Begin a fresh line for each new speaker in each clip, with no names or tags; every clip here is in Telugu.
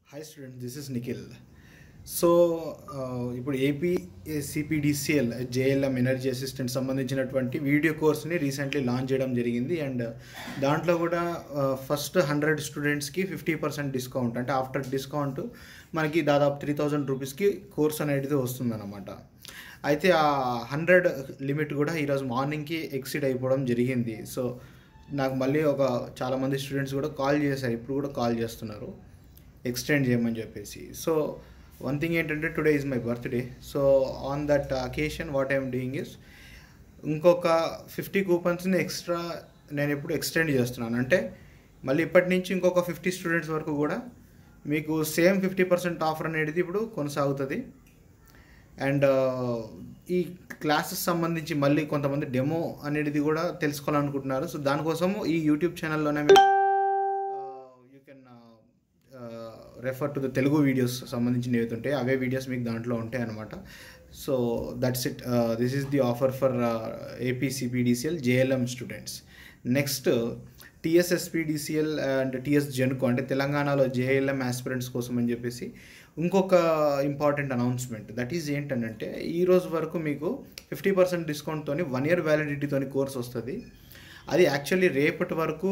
hi student this is Nikhil so ఇప్పుడు AP CPDCL JLM energy assistant సంబంధించినటువంటి వీడియో కోర్స్ని రీసెంట్లీ లాంచ్ చేయడం జరిగింది అండ్ దాంట్లో కూడా ఫస్ట్ హండ్రెడ్ స్టూడెంట్స్కి ఫిఫ్టీ పర్సెంట్ డిస్కౌంట్ అంటే ఆఫ్టర్ డిస్కౌంట్ మనకి దాదాపు త్రీ థౌజండ్ రూపీస్కి కోర్స్ అనేది వస్తుందన్నమాట అయితే ఆ హండ్రెడ్ లిమిట్ కూడా ఈరోజు మార్నింగ్కి ఎక్సిడ్ అయిపోవడం జరిగింది సో నాకు మళ్ళీ ఒక చాలామంది స్టూడెంట్స్ కూడా కాల్ చేశారు ఇప్పుడు కూడా కాల్ చేస్తున్నారు ఎక్స్టెండ్ చేయమని చెప్పేసి సో వన్ థింగ్ ఏంటంటే today is my birthday so on that occasion what I'm doing is ఇంకొక ఫిఫ్టీ కూపన్స్ని ఎక్స్ట్రా నేను ఎప్పుడు ఎక్స్టెండ్ చేస్తున్నాను అంటే మళ్ళీ ఇప్పటి నుంచి ఇంకొక ఫిఫ్టీ స్టూడెంట్స్ వరకు కూడా మీకు సేమ్ ఫిఫ్టీ పర్సెంట్ ఆఫర్ అనేది ఇప్పుడు కొనసాగుతుంది అండ్ ఈ క్లాసెస్ సంబంధించి మళ్ళీ కొంతమంది డెమో అనేది కూడా తెలుసుకోవాలనుకుంటున్నారు సో దానికోసము ఈ యూట్యూబ్ ఛానల్లోనే మీరు you can refer to the Telugu videos సంబంధించిన ఏవైతే ఉంటాయి అవే వీడియోస్ మీకు దాంట్లో ఉంటాయి అనమాట so that's it this is the offer for APCPDCL JLM students next TSSPDCL and TS Genco అంటే తెలంగాణలో జేఎల్ఎం ఆస్పిరెంట్స్ కోసం అని చెప్పేసి ఇంకొక ఇంపార్టెంట్ అనౌన్స్మెంట్ దట్ ఈజ్ ఏంటంటే ఈ రోజు వరకు మీకు ఫిఫ్టీ పర్సెంట్ డిస్కౌంట్తో వన్ ఇయర్ వ్యాలిడిటీతో కోర్స్ వస్తుంది అది యాక్చువల్లీ రేపటి వరకు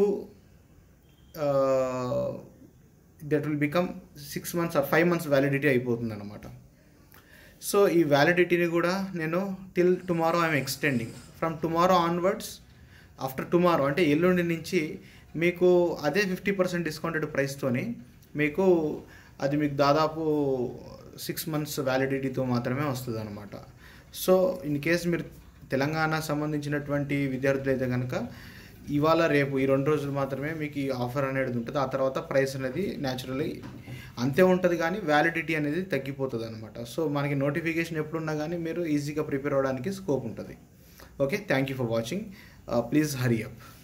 that will become six months or five months validity అయిపోతుంది అనమాట సో ఈ వ్యాలిడిటీని కూడా నేను till tomorrow I'm extending from tomorrow onwards after tomorrow అంటే ఎల్లుండి నుంచి మీకు అదే ఫిఫ్టీ పర్సెంట్ డిస్కౌంటెడ్ ప్రైస్తోని మీకు అది మీకు దాదాపు సిక్స్ మంత్స్ వ్యాలిడిటీతో మాత్రమే వస్తుంది అనమాట సో ఇన్ కేస్ మీరు తెలంగాణ సంబంధించినటువంటి విద్యార్థులు అయితే కనుక ఇవాళ రేపు ఈ రెండు రోజులు మాత్రమే మీకు ఈ ఆఫర్ అనేది ఉంటుంది ఆ తర్వాత ప్రైస్ అనేది న్యాచురలీ అంతే ఉంటుంది కానీ వ్యాలిడిటీ అనేది తగ్గిపోతుంది అనమాట సో మనకి నోటిఫికేషన్ ఎప్పుడున్నా కానీ మీరు ఈజీగా ప్రిపేర్ అవ్వడానికి స్కోప్ ఉంటుంది okay thank you for watching please hurry up